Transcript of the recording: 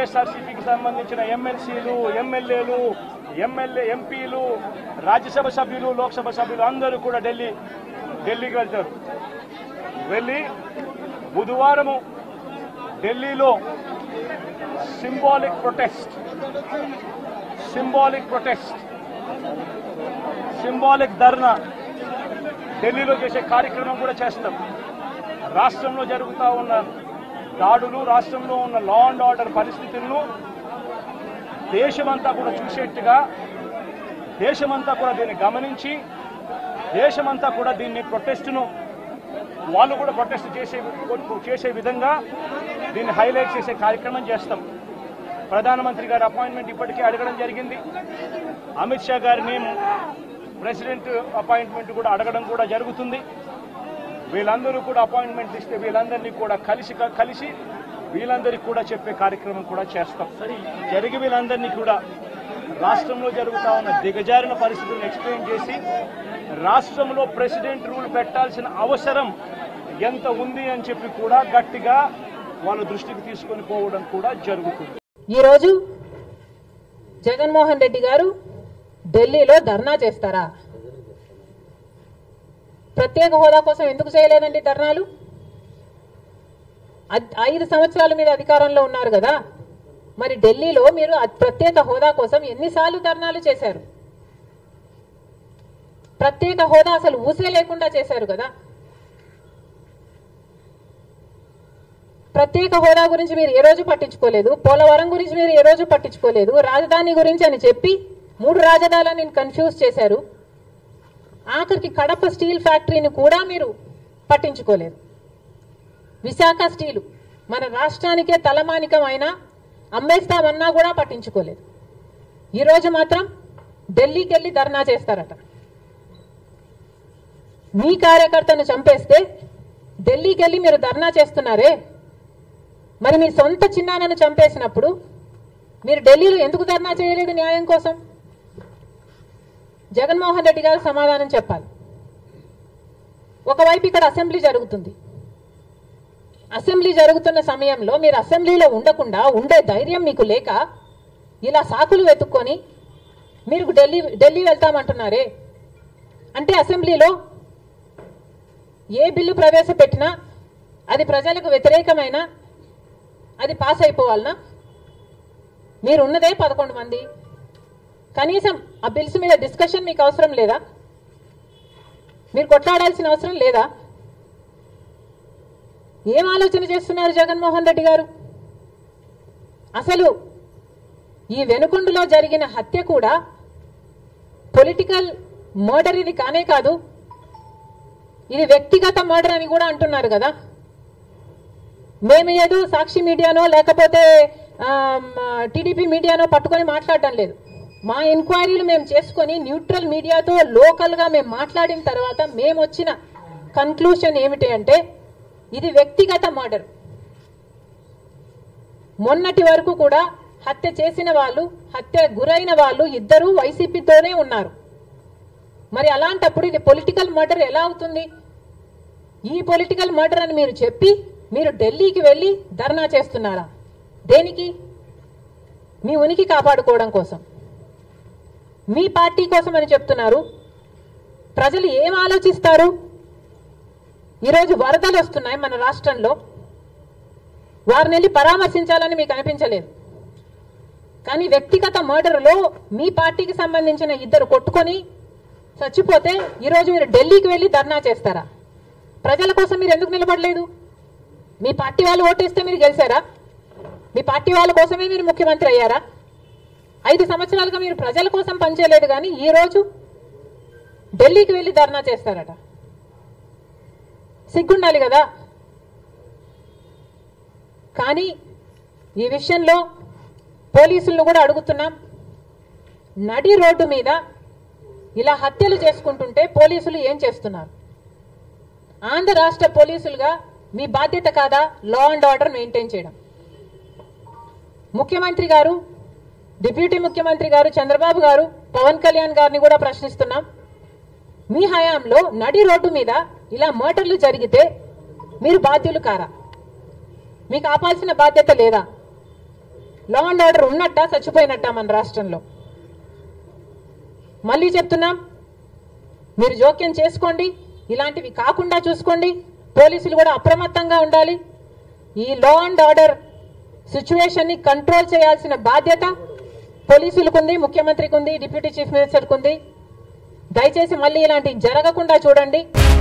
వైఎస్ఆర్సీపీకి సంబంధించిన ఎమ్మెల్సీలు ఎమ్మెల్యేలు ఎమ్మెల్యే ఎంపీలు రాజ్యసభ సభ్యులు లోక్సభ సభ్యులు అందరూ కూడా ఢిల్లీ ఢిల్లీకి వెళ్తారు వెళ్ళి బుధవారము ఢిల్లీలో symbolic protest symbolic protest symbolic dharna ఢిల్లీలో చేసే కార్యక్రమం కూడా చేస్తాం రాష్ట్రంలో జరుగుతూ ఉన్న దాడులు రాష్ట్రంలో ఉన్న లా అండ్ ఆర్డర్ పరిస్థితులను దేశమంతా కూడా చూసేట్టుగా దేశమంతా కూడా దీన్ని గమనించి దేశమంతా కూడా దీన్ని ప్రొటెస్ట్ను వాళ్ళు కూడా ప్రొటెస్ట్ చేసే చేసే విధంగా దీన్ని హైలైట్ చేసే కార్యక్రమం చేస్తాం ప్రధానమంత్రి గారి అపాయింట్మెంట్ ఇప్పటికే అడగడం జరిగింది అమిత్ షా గారిని ప్రెసిడెంట్ అపాయింట్మెంట్ కూడా అడగడం కూడా జరుగుతుంది వీళ్ళందరూ కూడా అపాయింట్మెంట్ ఇస్తే వీళ్ళందరినీ కూడా కలిసి కలిసి వీళ్ళందరికీ కూడా చెప్పే కార్యక్రమం కూడా చేస్తాం జరిగి వీళ్ళందరినీ కూడా రాష్ట్రంలో జరుగుతా ఉన్న దిగజారిన పరిస్థితులను ఎక్స్ప్లెయిన్ చేసి రాష్ట్రంలో ప్రెసిడెంట్ రూల్ పెట్టాల్సిన అవసరం ఎంత ఉంది అని చెప్పి కూడా గట్టిగా వాళ్ళ దృష్టికి తీసుకొని పోవడం కూడా జరుగుతుంది ఈరోజు జగన్మోహన్ రెడ్డి గారు ఢిల్లీలో ధర్నా చేస్తారా ప్రత్యేక హోదా కోసం ఎందుకు చేయలేదండి ధర్నాలు అద్- ఐదు సంవత్సరాల మీద అధికారంలో ఉన్నారు కదా మరి ఢిల్లీలో మీరు అద్- ప్రత్యేక హోదా కోసం ఎన్నిసార్లు ధర్నాలు చేశారు ప్రత్యేక హోదా అసలు ఊసే లేకుండా చేశారు కదా ప్రత్యేక హోదా గురించి మీరు ఏ రోజు పట్టించుకోలేదు పోలవరం గురించి మీరు ఏ రోజు పట్టించుకోలేదు రాజధాని గురించి అని చెప్పి మూడు రాజధానులను కన్ఫ్యూజ్ చేశారు ఆఖరికి కడప స్టీల్ ఫ్యాక్టరీని కూడా మీరు పట్టించుకోలేదు విశాఖ స్టీలు మన రాష్ట్రానికే తలమానికం అయినా అమ్మేస్తామన్నా కూడా పట్టించుకోలేదు ఈరోజు మాత్రం ఢిల్లీకి వెళ్ళి ధర్నా చేస్తారట మీ కార్యకర్తను చంపేస్తే ఢిల్లీకి వెళ్ళి మీరు ధర్నా చేస్తున్నారే మరి మీ సొంత చిన్నాన్నను చంపేసినప్పుడు మీరు ఢిల్లీలో ఎందుకు ధర్నా చేయలేదు న్యాయం కోసం జగన్మోహన్ రెడ్డి గారు సమాధానం చెప్పాలి ఒకవైపు ఇక్కడ అసెంబ్లీ జరుగుతుంది అసెంబ్లీ జరుగుతున్న సమయంలో మీరు అసెంబ్లీలో ఉండకుండా ఉండే ధైర్యం మీకు లేక ఇలా సాకులు వెతుక్కొని మీరు ఢిల్లీ ఢిల్లీ వెళ్తామంటున్నారే అంటే అసెంబ్లీలో ఏ బిల్లు ప్రవేశపెట్టినా అది ప్రజలకు వ్యతిరేకమైన అది పాస్ అయిపోవాలనా మీరు ఉన్నదే పదకొండు మంది కనీసం ఆ బిల్స్ మీద డిస్కషన్ మీకు అవసరం లేదా మీరు కొట్లాడాల్సిన అవసరం లేదా ఏం ఆలోచన చేస్తున్నారు జగన్మోహన్ రెడ్డి గారు అసలు ఈ వెనుకొండలో జరిగిన హత్య కూడా పొలిటికల్ మర్డర్ ఇది కానే కాదు ఇది వ్యక్తిగత మర్డర్ అని కూడా అంటున్నారు కదా మేము ఏదో సాక్షి మీడియానో లేకపోతే టీడీపీ మీడియానో పట్టుకొని మాట్లాడడం లేదు మా ఎంక్వైరీలు మేము చేసుకొని న్యూట్రల్ మీడియాతో లోకల్గా మేము మాట్లాడిన తర్వాత మేము వచ్చిన కన్క్లూషన్ ఏమిటి అంటే ఇది వ్యక్తిగత మర్డర్ మొన్నటి వరకు కూడా హత్య చేసిన వాళ్ళు హత్య గురైన వాళ్ళు ఇద్దరు వైసీపీతోనే ఉన్నారు మరి అలాంటప్పుడు ఇది పొలిటికల్ మర్డర్ ఎలా అవుతుంది ఈ పొలిటికల్ మర్డర్ అని మీరు చెప్పి మీరు ఢిల్లీకి వెళ్ళి ధర్నా చేస్తున్నారా దేనికి మీ ఉనికి కాపాడుకోవడం కోసం మీ పార్టీ కోసం అని చెప్తున్నారు ప్రజలు ఏం ఆలోచిస్తారు ఈరోజు వరదలు వస్తున్నాయి మన రాష్ట్రంలో వారిని వెళ్ళి పరామర్శించాలని మీకు అనిపించలేదు కానీ వ్యక్తిగత మర్డర్లో మీ పార్టీకి సంబంధించిన ఇద్దరు కొట్టుకొని చచ్చిపోతే ఈరోజు మీరు ఢిల్లీకి వెళ్ళి ధర్నా చేస్తారా ప్రజల కోసం మీరు ఎందుకు నిలబడలేదు మీ పార్టీ వాళ్ళు ఓటేస్తే మీరు గెలిచారా మీ పార్టీ వాళ్ళ కోసమే మీరు ముఖ్యమంత్రి అయ్యారా ఐదు సంవత్సరాలుగా మీరు ప్రజల కోసం పనిచేయలేదు కానీ ఈ రోజు ఢిల్లీకి వెళ్ళి ధర్నా చేస్తారట సిగ్గుండాలి కదా కానీ ఈ విషయంలో పోలీసులను కూడా అడుగుతున్నాం నడి రోడ్డు మీద ఇలా హత్యలు చేసుకుంటుంటే పోలీసులు ఏం చేస్తున్నారు ఆంధ్ర రాష్ట్ర పోలీసులుగా మీ బాధ్యత కాదా లా అండ్ ఆర్డర్ మెయింటైన్ చేయడం ముఖ్యమంత్రి గారు డిప్యూటీ ముఖ్యమంత్రి గారు చంద్రబాబు గారు పవన్ కళ్యాణ్ గారిని కూడా ప్రశ్నిస్తున్నాం మీ హయాంలో నడి రోడ్డు మీద ఇలా మర్డర్లు జరిగితే మీరు బాధ్యులు కారా మీకు ఆపాల్సిన బాధ్యత లేదా లా అండ్ ఆర్డర్ ఉన్నట్ట చచ్చిపోయినట్ట మన రాష్ట్రంలో మళ్ళీ చెప్తున్నాం మీరు జోక్యం చేసుకోండి ఇలాంటివి కాకుండా చూసుకోండి పోలీసులు కూడా అప్రమత్తంగా ఉండాలి ఈ లా అండ్ ఆర్డర్ సిచ్యువేషన్ ని కంట్రోల్ చేయాల్సిన బాధ్యత పోలీసులకు ఉంది ముఖ్యమంత్రికి ఉంది డిప్యూటీ చీఫ్ మినిస్టర్కి ఉంది దయచేసి మళ్ళీ ఇలాంటివి జరగకుండా చూడండి